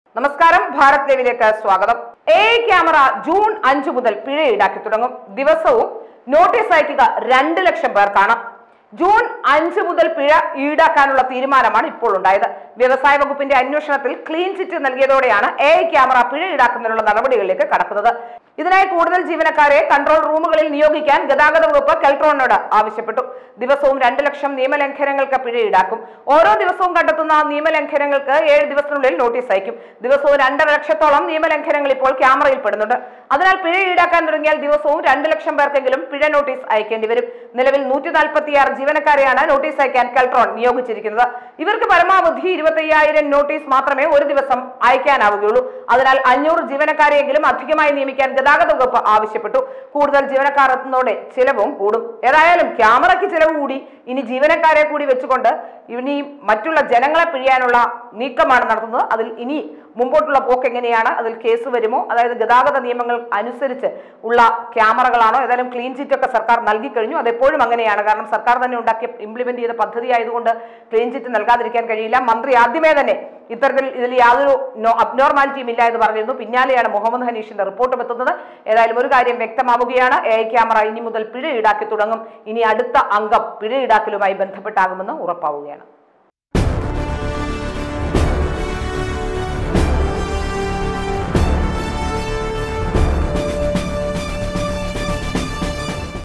നമസ്കാരം ഭാരത് ലൈവിലേക്ക് സ്വാഗതം എ ക്യാമറ ജൂൺ അഞ്ചു മുതൽ പിഴ ഈടാക്കി തുടങ്ങും ദിവസവും നോട്ടീസ് അയക്കുക രണ്ട് ലക്ഷം പേർക്കാണ് ജൂൺ അഞ്ച് മുതൽ പിഴ ഈടാക്കാനുള്ള തീരുമാനമാണ് ഇപ്പോൾ ഉണ്ടായത് വ്യവസായ വകുപ്പിന്റെ അന്വേഷണത്തിൽ ക്ലീൻ ചിറ്റ് നൽകിയതോടെയാണ് എ ക്യാമറ പിഴ ഈടാക്കുന്നതിനുള്ള നടപടികളിലേക്ക് കടക്കുന്നത് ഇതിനായി കൂടുതൽ ജീവനക്കാരെ കൺട്രോൾ റൂമുകളിൽ നിയോഗിക്കാൻ ഗതാഗത വകുപ്പ് കെൽട്രോണിനോട് ആവശ്യപ്പെട്ടു ദിവസവും രണ്ട് ലക്ഷം നിയമലംഘനങ്ങൾക്ക് പിഴ ഈടാക്കും ഓരോ ദിവസവും കണ്ടെത്തുന്ന നിയമലംഘനങ്ങൾക്ക് ഏഴ് ദിവസത്തിനുള്ളിൽ നോട്ടീസ് അയക്കും ദിവസവും രണ്ടര ലക്ഷത്തോളം നിയമലംഘനങ്ങൾ ഇപ്പോൾ ക്യാമറയിൽ പെടുന്നുണ്ട് അതിനാൽ പിഴ ഈടാക്കാൻ തുടങ്ങിയാൽ ദിവസവും രണ്ട് ലക്ഷം പേർക്കെങ്കിലും പിഴ നോട്ടീസ് അയക്കേണ്ടി വരും നിലവിൽ നൂറ്റി നാൽപ്പത്തിയാറ് ജീവനക്കാരെയാണ് നോട്ടീസ് അയക്കാൻ കെൽട്രോൺ നിയോഗിച്ചിരിക്കുന്നത് ഇവർക്ക് പരമാവധി ഇരുപത്തയ്യായിരം നോട്ടീസ് മാത്രമേ ഒരു ദിവസം അയക്കാനാവുകയുള്ളൂ അതിനാൽ അഞ്ഞൂറ് ജീവനക്കാരെയെങ്കിലും അധികമായി നിയമിക്കാൻ ഗതാഗത വകുപ്പ് ആവശ്യപ്പെട്ടു കൂടുതൽ ജീവനക്കാർ എത്തുന്നതോടെ ചിലവും കൂടും ഏതായാലും ക്യാമറയ്ക്ക് ചിലവ് കൂടി ഇനി ജീവനക്കാരെ കൂടി വെച്ചുകൊണ്ട് ഇനി മറ്റുള്ള ജനങ്ങളെ പിഴിയാനുള്ള നീക്കമാണ് നടത്തുന്നത് അതിൽ ഇനി മുമ്പോട്ടുള്ള പോക്ക് എങ്ങനെയാണ് അതിൽ കേസ് വരുമോ അതായത് ഗതാഗത നിയമങ്ങൾ അനുസരിച്ച് ഉള്ള ക്യാമറകളാണോ ഏതായാലും ക്ലീൻ ചിറ്റ് ഒക്കെ സർക്കാർ നൽകി കഴിഞ്ഞു അതെപ്പോഴും അങ്ങനെയാണ് കാരണം സർക്കാർ തന്നെ ഉണ്ടാക്കി ഇംപ്ലിമെന്റ് ചെയ്ത പദ്ധതി ആയതുകൊണ്ട് ക്ലീൻ ചിറ്റ് നൽകാതിരിക്കാൻ കഴിയില്ല മന്ത്രി ആദ്യമേ തന്നെ ഇത്തരത്തിൽ ഇതിൽ യാതൊരു അബ്നോർമാലിറ്റിയും ഇല്ല എന്ന് പറഞ്ഞിരുന്നു പിന്നാലെയാണ് മുഹമ്മദ് ഹനീഷിന്റെ റിപ്പോർട്ടും എത്തുന്നത് ഏതായാലും ഒരു കാര്യം വ്യക്തമാവുകയാണ് എ ക്യാമറ ഇനി മുതൽ പിഴ ഈടാക്കി തുടങ്ങും ഇനി അടുത്ത അംഗം പിഴ ഈടാക്കലുമായി ബന്ധപ്പെട്ടാകുമെന്ന് ഉറപ്പാവുകയാണ്